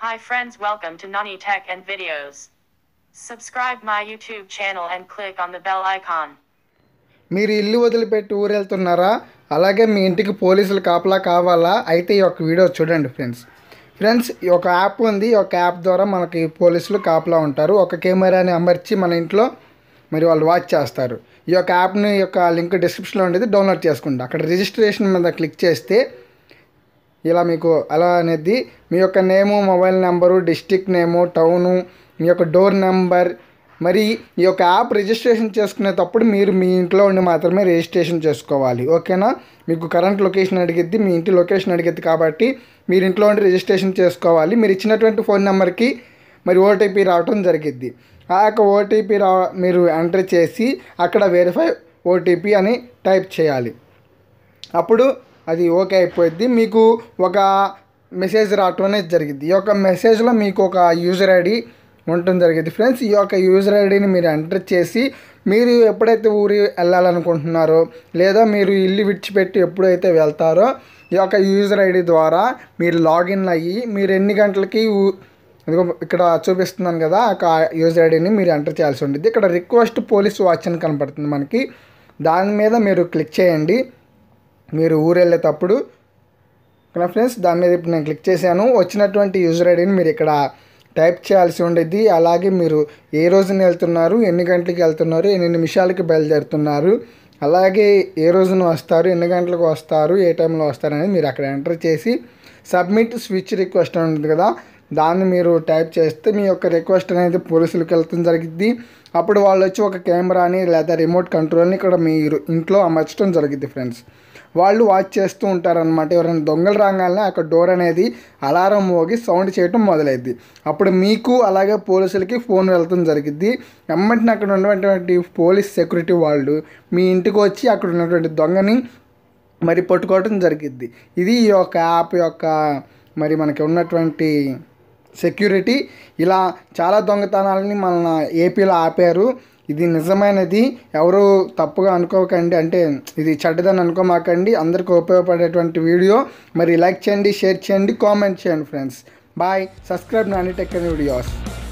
Hi friends welcome to Nani Tech and Videos. Subscribe my YouTube channel and click on the bell icon. మీరు ఇల్లు వదిలిపెట్టి ఊరు వెళ్తున్నారా అలాగే మీ ఇంటికి పోలీసులు కాపలా కావాలా అయితే ఈ యొక్క వీడియో చూడండి ఫ్రెండ్స్ ఫ్రెండ్స్ ఈ ఒక యాప్ ఉంది ఈ ఒక యాప్ ద్వారా మనకి పోలీసులు కాపలా ఉంటారు ఒక కెమెరాని అమర్చి మన ఇంట్లో మరి వాళ్ళు వాచ్ చేస్తారు ఈ యొక్క యాప్ని యొక్క లింక్ డిస్క్రిప్షన్లో ఉండేది డౌన్లోడ్ చేసుకోండి అక్కడ రిజిస్ట్రేషన్ మీద క్లిక్ చేస్తే ఇలా మీకు అలా అనేది మీ యొక్క name mobile number district name town మీ యొక్క డోర్ నెంబర్ మరి ఈ యొక్క యాప్ రిజిస్ట్రేషన్ చేసుకునేటప్పుడు మీరు మీ ఇంట్లో ఉండి మాత్రమే రిజిస్ట్రేషన్ చేసుకోవాలి ఓకేనా మీకు కరెంట్ లొకేషన్ అడిగిద్ది మీ ఇంటి లొకేషన్ అడిగిద్ది కాబట్టి మీరు ఇంట్లో ఉండి రిజిస్ట్రేషన్ చేసుకోవాలి మీరు ఇచ్చినటువంటి ఫోన్ నెంబర్కి మరి ఓటీపీ రావటం జరిగిద్ది ఆ యొక్క ఓటీపీ రా మీరు ఎంటర్ చేసి అక్కడ వెరిఫై ఓటీపీ అని టైప్ చేయాలి అప్పుడు అది ఓకే అయిపోద్ది మీకు ఒక మెసేజ్ రావటం అనేది జరిగింది ఈ యొక్క మెసేజ్లో మీకు ఒక యూజర్ ఐడి ఉండటం జరిగింది ఫ్రెండ్స్ ఈ యొక్క యూజర్ ఐడిని మీరు ఎంటర్ చేసి మీరు ఎప్పుడైతే ఊరి వెళ్ళాలనుకుంటున్నారో లేదా మీరు ఇల్లు విడిచిపెట్టి ఎప్పుడైతే వెళ్తారో ఈ యొక్క యూజర్ ఐడి ద్వారా మీరు లాగిన్ అయ్యి మీరు ఎన్ని గంటలకి ఊ- ఇదిగో ఇక్కడ చూపిస్తున్నాను కదా ఆ యూజర్ ఐడిని మీరు ఎంటర్ చేయాల్సి ఉంటుంది ఇక్కడ రిక్వెస్ట్ పోలీస్ వాచ్ అని కనపడుతుంది మనకి దాని మీద మీరు క్లిక్ చేయండి మీరు ఊరు వెళ్ళేటప్పుడు ఇక్కడ ఫ్రెండ్స్ దాని మీద ఇప్పుడు నేను క్లిక్ చేశాను వచ్చినటువంటి యూజర్ ఐడిని మీరు ఇక్కడ టైప్ చేయాల్సి ఉండేది అలాగే మీరు ఏ రోజున వెళ్తున్నారు ఎన్ని గంటలకి వెళ్తున్నారు ఎన్ని నిమిషాలకి బయలుదేరుతున్నారు అలాగే ఏ రోజున వస్తారు ఎన్ని గంటలకు వస్తారు ఏ టైంలో వస్తారు అనేది మీరు అక్కడ ఎంటర్ చేసి సబ్మిట్ స్విచ్ రిక్వెస్ట్ అని ఉంటుంది కదా దాన్ని మీరు టైప్ చేస్తే మీ యొక్క రిక్వెస్ట్ అనేది పోలీసులకు వెళ్తుంది జరిగిద్ది అప్పుడు వాళ్ళు వచ్చి ఒక కెమెరాని లేదా రిమోట్ కంట్రోల్ని ఇక్కడ మీరు ఇంట్లో అమర్చడం జరిగిద్ది ఫ్రెండ్స్ వాళ్ళు వాచ్ చేస్తూ ఉంటారనమాట ఎవరైనా దొంగలు రాగానే అక్కడ డోర్ అనేది అలారం మోగి సౌండ్ చేయటం మొదలైద్ది అప్పుడు మీకు అలాగే పోలీసులకి ఫోన్ వెళ్తుంది జరిగిద్ది వెంటనే అక్కడ ఉన్నటువంటి పోలీస్ సెక్యూరిటీ వాళ్ళు మీ ఇంటికి వచ్చి అక్కడ ఉన్నటువంటి దొంగని మరి పట్టుకోవటం జరిగిద్ది ఇది ఈ యొక్క యాప్ యొక్క మరి మనకి ఉన్నటువంటి సెక్యూరిటీ ఇలా చాలా దొంగతనాలని మన ఏపీలో ఆపారు ఇది నిజమైనది ఎవరు తప్పుగా అనుకోకండి అంటే ఇది చెడ్డదని అనుకోమాకండి అందరికీ ఉపయోగపడేటువంటి వీడియో మరి లైక్ చేయండి షేర్ చేయండి కామెంట్ చేయండి friends bye subscribe Nani tech videos